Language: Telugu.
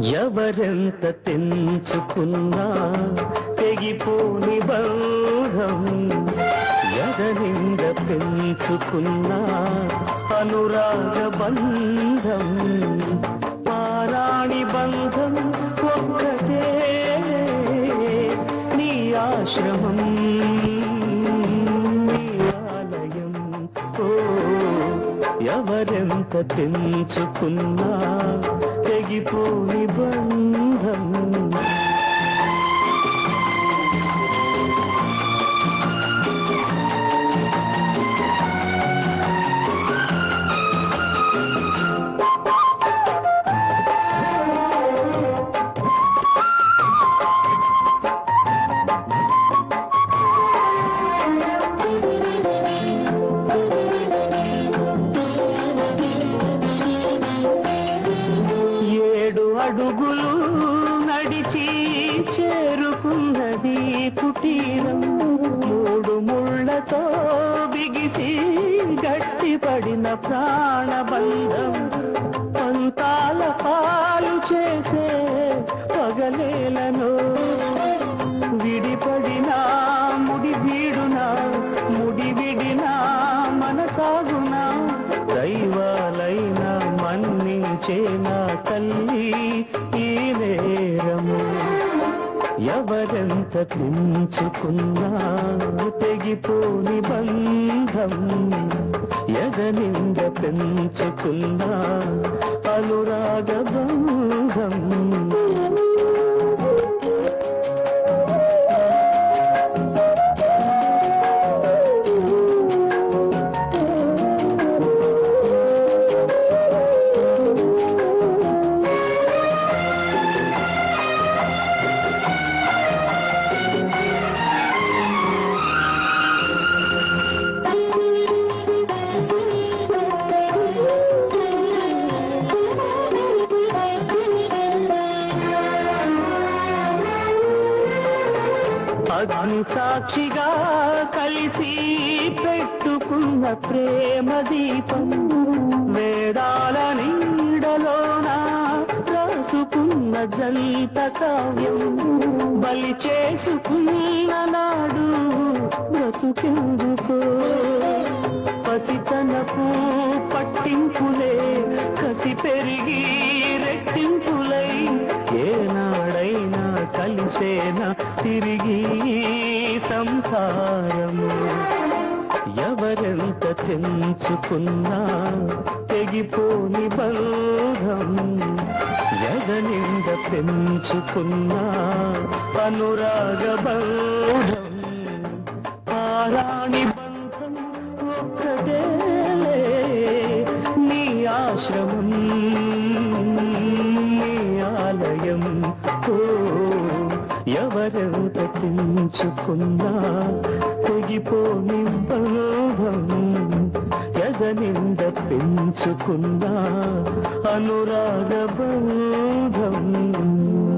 ఎవరెంత తెంచుకున్నా తెగిపోని బంధం ఎదనింద పెంచుకున్నా అనురాగ బంధం పారాణి బంధం ఒక్కటే నీ ఆశ్రమం నీ ఆలయం ఓ ఎవరెంత తెంచుకున్నా తెగిపోని బంధం ఏడు అడుగులు నడిచి చేరుకున్నది కుటీరం మూడు ముళ్ళతో బిగిసి గట్టిపడిన ప్రాణబంధం పంతాల పాలు చేసే పగలేలను విడిపడినా ముడి వీడునా ముడి విడినా మనసాగునా దైవాలైనా మన్నించేనా తల్లి ఈ నేరము ఎవరెంత తెంచుకున్నా తెగిపోని బంధం ఎదనింద పెంచుకున్నా అనురాగ బంధం అగ్ని సాక్షిగా కలిసి పెట్టుకున్న ప్రేమ దీపం వేదాల నీడలోన రాసుకున్న జంట కావ్యం బలి చేసుకున్న నాడు బ్రతుకెందుకో పసితనపు పట్టింపులే కసి పెరిగి రెట్టింపులై ఏనాడైనా కలిసేనా తిరిగి సంసారము ఎవరెంత తెంచుకున్నా తెగిపోని బంధం ఎదనింద పెంచుకున్నా అనురాగ బంధం పారాణి బంధం ఒక్కటేలే నీ ఆశ్రమం నీ ఆలయం ఓ ఎవరెంత తెంచుకున్నా తెగిపోని బంధం ఎదనింద పెంచుకున్నా అనురాగ బంధం